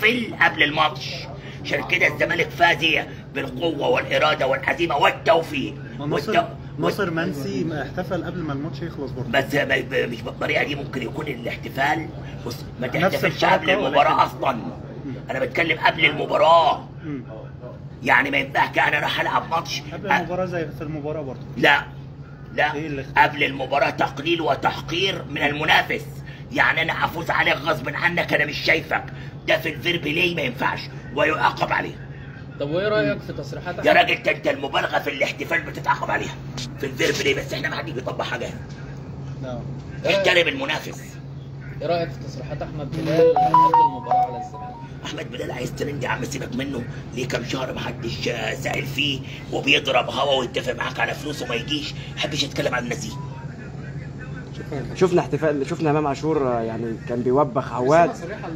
يحتفل قبل الماتش عشان كده الزمالك فاز بالقوه والاراده والعزيمه والتوفيق وناصر والت... ناصر منسي احتفل قبل ما الماتش يخلص برضه بس ب- ب- مش بالطريقه دي ممكن يكون الاحتفال بص ما نفس تحتفلش الحركة قبل المباراه ولكن- اصلا انا بتكلم قبل المباراه مم. يعني ما ينفعش انا راح العب ماتش قبل أ- المباراه زي في المباراه برضه لا لا إيه الاختلاف؟ قبل المباراة تقليل وتحقير من المنافس يعني انا هفوز عليك غصب عنك انا مش شايفك ده في الفيرب ليه ما ينفعش ويعاقب عليه طب وايه رايك في تصريحات يا أحمد- راجل ده انت المبالغة في الاحتفال بتتعاقب عليها في الفيرب ليه بس احنا ما حدش بيطبق حاجة لا احترم المنافس ايه رايك في تصريحات احمد بلال قبل المباراه على الزمالك احمد بلال عايز ترند يا عم سيبك منه ليه كام شهر ما حدش آه، سائل فيه وبيضرب هوا ويتفق معاك على فلوس وما يجيش ما حبش يتكلم عن الناس دي شفنا احتفال شفنا امام عاشور آه، يعني كان بيوبخ عواد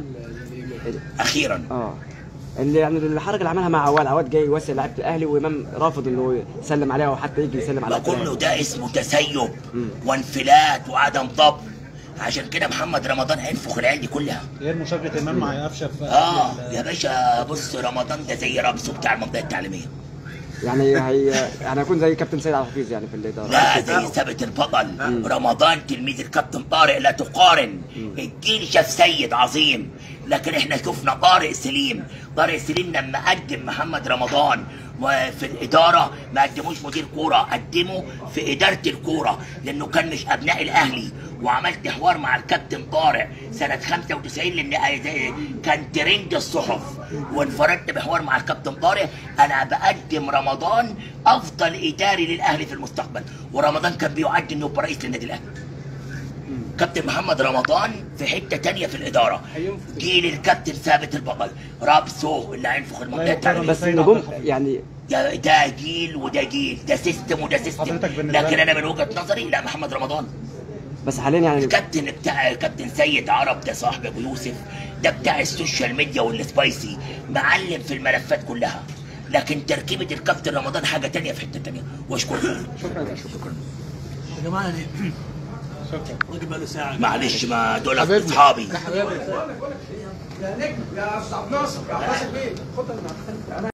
اخيرا اه اللي يعني الحركه اللي عملها مع عواد عواد جاي يواسي لعيبه الاهلي وامام رافض انه يسلم عليها وحتى يجي يسلم على ما لعيبة كله الأهلي. ده اسمه تسيب وانفلات وعدم ضبط عشان كده محمد رمضان هينفخ العيال دي كلها غير مشاركه امام مع قفشه في اه قبل ال- يا باشا بص رمضان ده زي رابسو بتاع المنطقه التعليميه يعني هي يعني هيكون زي كابتن سيد عبد الحفيظ يعني في الاداره لا زي ثابت البطل رمضان تلميذ الكابتن طارق لا تقارن الجيل شاف سيد عظيم لكن احنا شفنا طارق سليم طارق سليم لما قدم محمد رمضان في الاداره ما قدموش مدير كوره قدمه في اداره الكوره لانه كان مش ابناء الاهلي وعملت حوار مع الكابتن طارق سنه 95 لان كان ترند الصحف وانفردت بحوار مع الكابتن طارق انا بقدم رمضان افضل اداري للاهلي في المستقبل ورمضان كان بيعد انه يبقى رئيس للنادي الاهلي كابتن محمد رمضان في حته تانية في الاداره جيل الكابتن ثابت البطل رابسو اللي هينفخ المنطقه يقارن التعليميه بس النجوم يعني يا ده جيل وده جيل ده سيستم وده سيستم حضرتك بالنسبة لكن لك- انا من وجهه نظري لا محمد رمضان بس حاليا يعني الكابتن بتاع كابتن سيد عرب ده صاحب ابو يوسف ده بتاع السوشيال ميديا والسبايسي معلم في الملفات كلها لكن تركيبه الكابتن رمضان حاجه تانية في حته تانية واشكركم شكرا شكرا يا جماعه يعني شكرا راجل بقى له ساعه معلش ما دول اصحابي يا نجم يا استاذ عبد الناصر يا عبد الناصر بيه خد